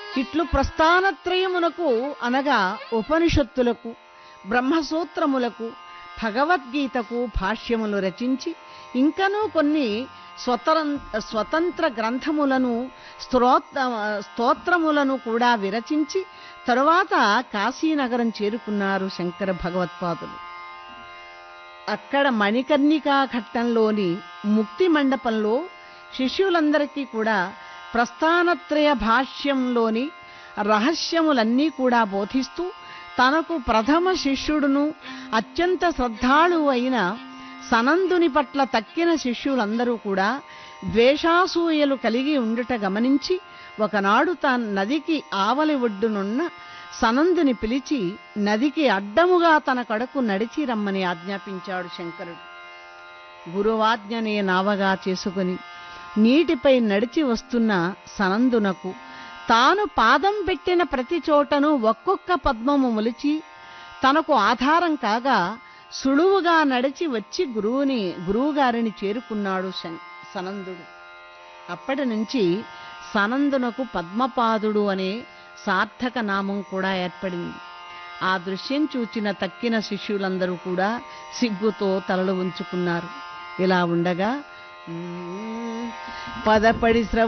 ఇట్లు ప్రస్థానత్రయమునకు అనగా ఉపనిషత్తులకు బ్రహ్మసూత్రములకు భగవద్గీతకు భాష్యములు రచించి ఇంకనూ కొన్ని స్వతరం స్వతంత్ర గ్రంథములను స్తోత్ర స్తోత్రములను కూడా విరచించి తరువాత కాశీనగరం చేరుకున్నారు శంకర భగవత్పాదులు అక్కడ మణికర్ణికా ఘట్టంలోని ముక్తి మండపంలో శిష్యులందరికీ కూడా ప్రస్థానత్రయ భాష్యంలోని రహస్యములన్నీ కూడా బోధిస్తూ తనకు ప్రథమ శిష్యుడును అత్యంత శ్రద్ధాళువు అయిన సనందుని పట్ల తక్కిన శిష్యులందరూ కూడా ద్వేషాసూయలు కలిగి ఉండుట గమనించి ఒకనాడు తాను నదికి ఆవలి ఒడ్డునున్న సనందుని పిలిచి నదికి అడ్డముగా తన కడకు నడిచి రమ్మని ఆజ్ఞాపించాడు శంకరుడు గురువాజ్ఞనే నావగా చేసుకుని నీటిపై నడిచి వస్తున్న సనందునకు తాను పాదం పెట్టిన ప్రతి చోటను ఒక్కొక్క పద్మము మొలిచి తనకు ఆధారం కాగా సులువుగా నడిచి వచ్చి గురువుని గురువుగారిని చేరుకున్నాడు శం- సనందుడు అప్పటి నుంచి సనందునకు పద్మపాదుడు అనే సార్థక నామం కూడా ఏర్పడింది ఆ దృశ్యం చూచిన తక్కిన శిష్యులందరూ కూడా సిగ్గుతో తలలు ఉంచుకున్నారు ఇలా ఉండగా మ్మ్, పదపడి స్రవ